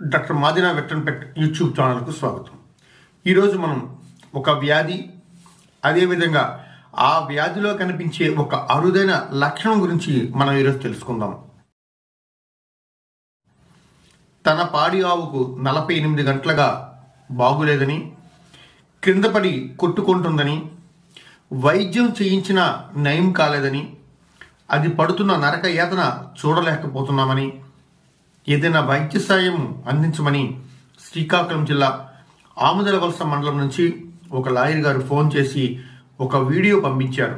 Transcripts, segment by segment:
doctor మాదినా వెట్టన్పెట్ YouTube ఛానల్కు స్వాగతం ఈరోజు మనం ఒక వ్యాధి అదేవిధంగా ఆ వ్యాధిలో కనిపించే ఒక అరుదైన లక్షణం గురించి మనం ఈరోజు తెలుసుకుందాం తన పాడి ఆవుకు నలభై ఎనిమిది గంటలుగా బాగులేదని క్రిందపడి కొట్టుకుంటుందని వైద్యం చేయించిన నయం కాలేదని అది పడుతున్న నరక యాతన చూడలేకపోతున్నామని ఏదైనా వైద్య సాయం అందించమని శ్రీకాకుళం జిల్లా ఆముదల వలస మండలం నుంచి ఒక లాయర్ గారు ఫోన్ చేసి ఒక వీడియో పంపించారు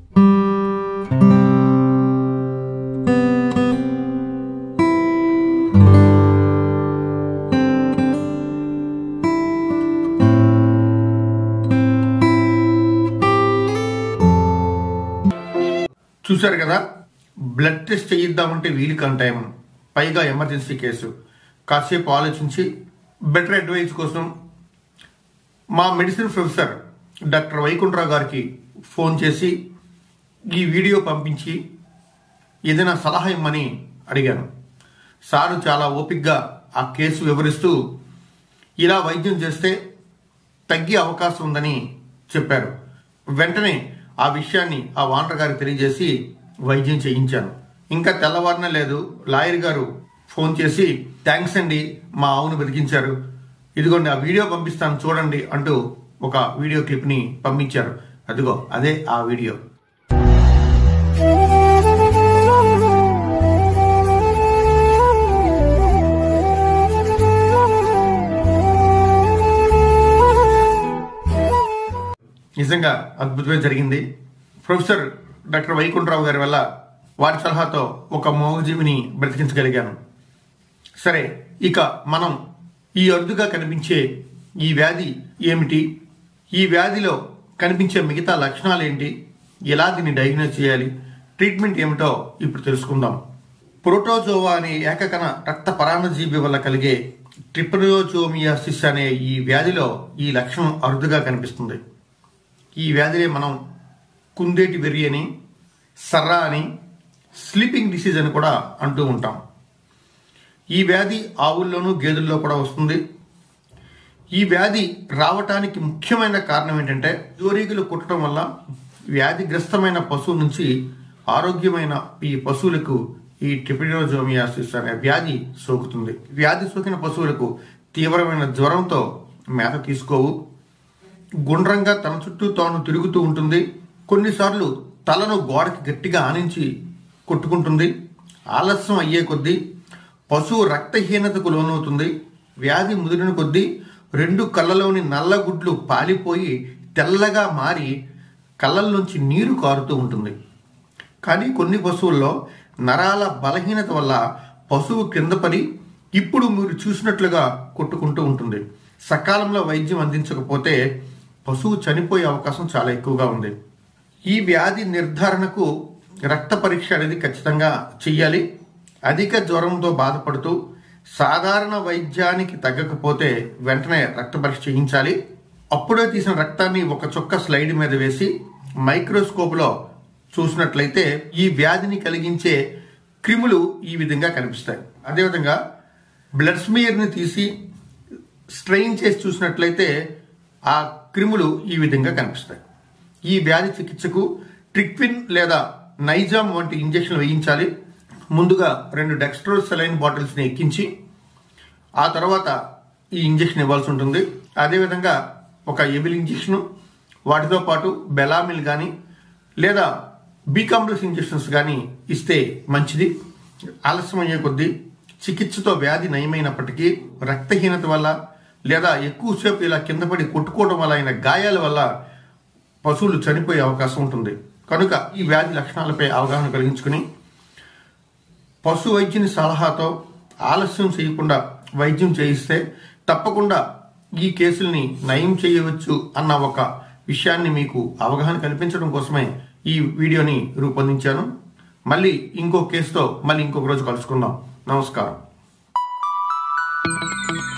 చూశారు కదా బ్లడ్ టెస్ట్ చేయిద్దామంటే వీలు టైం పైగా ఎమర్జెన్సీ కేసు కాసేపు ఆలోచించి బెటర్ అడ్వైస్ కోసం మా మెడిసిన్ ప్రొఫెసర్ డాక్టర్ వైకుంఠరావు గారికి ఫోన్ చేసి ఈ వీడియో పంపించి ఏదైనా సలహా ఇమ్మని అడిగాను సారు చాలా ఓపిక్గా ఆ కేసు వివరిస్తూ ఇలా వైద్యం చేస్తే తగ్గే అవకాశం ఉందని చెప్పారు వెంటనే ఆ విషయాన్ని ఆ వాండర్ గారికి తెలియజేసి వైద్యం చేయించాను ఇంకా తెల్లవారిన లేదు లాయర్ గారు ఫోన్ చేసి థ్యాంక్స్ అండి మా ఆవును బతికించారు ఇదిగోండి ఆ వీడియో పంపిస్తాను చూడండి అంటూ ఒక వీడియో క్లిప్ని పంపించారు అదిగో అదే ఆ వీడియో నిజంగా అద్భుతమే జరిగింది ప్రొఫెసర్ డాక్టర్ వైకుంఠరావు గారి వల్ల వారి సలహాతో ఒక మోగజీవిని బ్రతికించగలిగాను సరే ఇక మనం ఈ అరుదుగా కనిపించే ఈ వ్యాధి ఏమిటి ఈ వ్యాధిలో కనిపించే మిగతా లక్షణాలు ఏంటి ఎలా దీన్ని డయాగ్నోస్ చేయాలి ట్రీట్మెంట్ ఏమిటో ఇప్పుడు తెలుసుకుందాం ప్రోటోజోవా అనే ఏకకణ రక్త పరాన్నజీవి వల్ల కలిగే ట్రిప్నోజోమియాసిస్ అనే ఈ వ్యాధిలో ఈ లక్షణం అరుదుగా కనిపిస్తుంది ఈ వ్యాధిని మనం కుందేటి వెర్రి అని సర్రా అని స్లీపింగ్ డిసీజ్ అని కూడా అంటూ ఉంటాం ఈ వ్యాధి ఆవుల్లోనూ గేదెల్లో కూడా వస్తుంది ఈ వ్యాధి రావటానికి ముఖ్యమైన కారణం ఏంటంటే జోరీగులు కుట్టడం వల్ల వ్యాధిగ్రస్తమైన పశువు నుంచి ఆరోగ్యమైన ఈ పశువులకు ఈ ట్రిపినోజోమియాసిస్ అనే వ్యాధి సోకుతుంది వ్యాధి సోకిన పశువులకు తీవ్రమైన జ్వరంతో మేత తీసుకోవు గుండ్రంగా తన చుట్టూ తాను తిరుగుతూ ఉంటుంది కొన్నిసార్లు తలను గోడకి గట్టిగా ఆనించి కొట్టుకుంటుంది ఆలస్యం అయ్యే కొద్దీ పశువు రక్తహీనతకు లోనవుతుంది వ్యాధి ముదిరిన కొద్దీ రెండు కళ్ళలోని నల్లగుడ్లు పాలిపోయి తెల్లగా మారి కళ్ళల్లోంచి నీరు కారుతూ ఉంటుంది కానీ కొన్ని పశువుల్లో నరాల బలహీనత వల్ల పశువు కింద పడి ఇప్పుడు మీరు చూసినట్లుగా కొట్టుకుంటూ ఉంటుంది సకాలంలో వైద్యం అందించకపోతే పశువు చనిపోయే అవకాశం చాలా ఎక్కువగా ఉంది ఈ వ్యాధి నిర్ధారణకు రక్త పరీక్ష అనేది ఖచ్చితంగా చెయ్యాలి అధిక జ్వరంతో బాధపడుతూ సాధారణ వైద్యానికి తగ్గకపోతే వెంటనే రక్త పరీక్ష చేయించాలి అప్పుడే తీసిన రక్తాన్ని ఒక చుక్క స్లైడ్ మీద వేసి మైక్రోస్కోప్లో చూసినట్లయితే ఈ వ్యాధిని కలిగించే క్రిములు ఈ విధంగా కనిపిస్తాయి అదేవిధంగా బ్లడ్ స్మియర్ని తీసి స్ట్రెయిన్ చేసి చూసినట్లయితే ఆ క్రిములు ఈ విధంగా కనిపిస్తాయి ఈ వ్యాధి చికిత్సకు ట్రిక్విన్ లేదా నైజామ్ వంటి ఇంజెక్షన్లు వేయించాలి ముందుగా రెండు డెక్స్ట్రోస్ సెలైన్ బాటిల్స్ని ఎక్కించి ఆ తర్వాత ఈ ఇంజెక్షన్ ఇవ్వాల్సి ఉంటుంది అదేవిధంగా ఒక ఎబిల్ ఇంజెక్షన్ వాటితో పాటు బెలామిల్ కానీ లేదా బీకాంప్లెక్స్ ఇంజెక్షన్స్ కానీ ఇస్తే మంచిది ఆలస్యం అయ్యే కొద్దీ చికిత్సతో వ్యాధి నయమైనప్పటికీ రక్తహీనత వల్ల లేదా ఎక్కువసేపు ఇలా కింద పడి కొట్టుకోవడం వల్ల అయిన గాయాల వల్ల పశువులు చనిపోయే అవకాశం ఉంటుంది కనుక ఈ వ్యాధి లక్షణాలపై అవగాహన కలిగించుకుని పశు వైద్యుని సలహాతో ఆలస్యం చేయకుండా వైద్యం చేయిస్తే తప్పకుండా ఈ కేసుల్ని నయం చేయవచ్చు అన్న ఒక విషయాన్ని మీకు అవగాహన కల్పించడం కోసమే ఈ వీడియోని రూపొందించాను మళ్ళీ ఇంకో కేసుతో మళ్ళీ ఇంకొక రోజు కలుసుకుందాం నమస్కారం